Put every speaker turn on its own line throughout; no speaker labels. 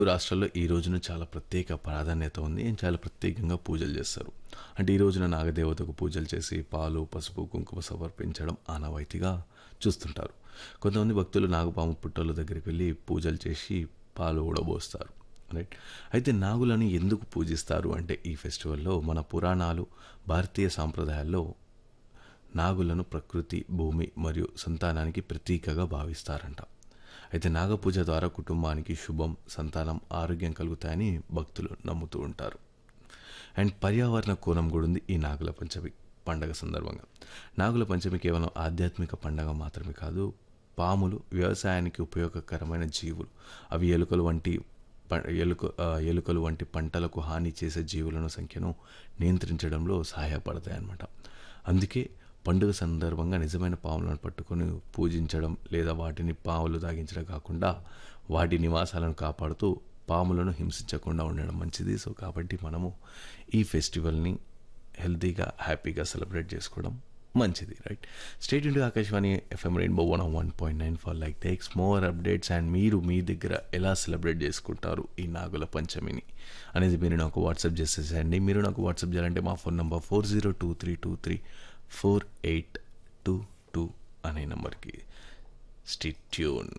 రాష్ట్రాల్లో ఈ రోజున చాలా ప్రత్యేక ప్రాధాన్యత ఉంది అండ్ చాలా ప్రత్యేకంగా పూజలు చేస్తారు అంటే ఈ రోజున నాగదేవతకు పూజలు చేసి పాలు పసుపు కుంకుమ సమర్పించడం ఆనవాయితీగా చూస్తుంటారు కొంతమంది భక్తులు నాగపాము పుట్టల దగ్గరికి వెళ్ళి పూజలు చేసి పాలు ఊడబోస్తారు రైట్ అయితే నాగులను ఎందుకు పూజిస్తారు అంటే ఈ ఫెస్టివల్లో మన పురాణాలు భారతీయ సాంప్రదాయాల్లో నాగులను ప్రకృతి భూమి మరియు సంతానానికి ప్రతీకగా భావిస్తారంట అయితే నాగపూజ ద్వారా కుటుంబానికి శుభం సంతానం ఆరోగ్యం కలుగుతాయని భక్తులు నమ్ముతూ ఉంటారు అండ్ పర్యావరణ కోణం కూడా ఉంది ఈ నాగుల పంచమి పండగ సందర్భంగా నాగుల పంచమి కేవలం ఆధ్యాత్మిక పండగ మాత్రమే కాదు పాములు వ్యవసాయానికి ఉపయోగకరమైన జీవులు అవి ఎలుకలు వంటి ప- ఎలుక ఆ, ఎలుకలు వంటి పంటలకు హాని చేసే జీవులను సంఖ్యను నియంత్రించడంలో సహాయపడతాయన్నమాట అందుకే పండుగ సందర్భంగా నిజమైన పాములను పట్టుకొని పూజించడం లేదా వాటిని పాములు తాగించడం కాకుండా వాటి నివాసాలను కాపాడుతూ పాములను హింసించకుండా ఉండడం మంచిది సో కాబట్టి మనము ఈ ఫెస్టివల్ని హెల్తీగా హ్యాపీగా సెలబ్రేట్ చేసుకోవడం మంచిది right state into Akashvani FM rainbow one one point nine for like takes more updates and మీరు మీ దగ్గర ఎలా సెలబ్రేట్ చేసుకుంటారు ఈ నాగుల పంచమిని అనేది మీరు నాకు వాట్సాప్ చేసేసేయండి మీరు నాకు వాట్సాప్ చేయాలంటే మా phone number four zero two three two three four eight two two అనే నెంబర్కి స్టిట్యూన్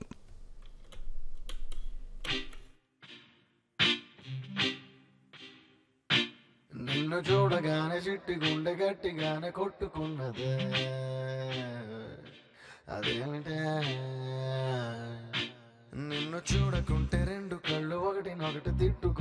నిన్ను చూడగానే చిట్టి గుండె గట్టిగానే కొట్టుకున్నదే అదేమిటే నిన్ను చూడకుంటే రెండు కళ్ళు ఒకటినొకటి తిట్టుకు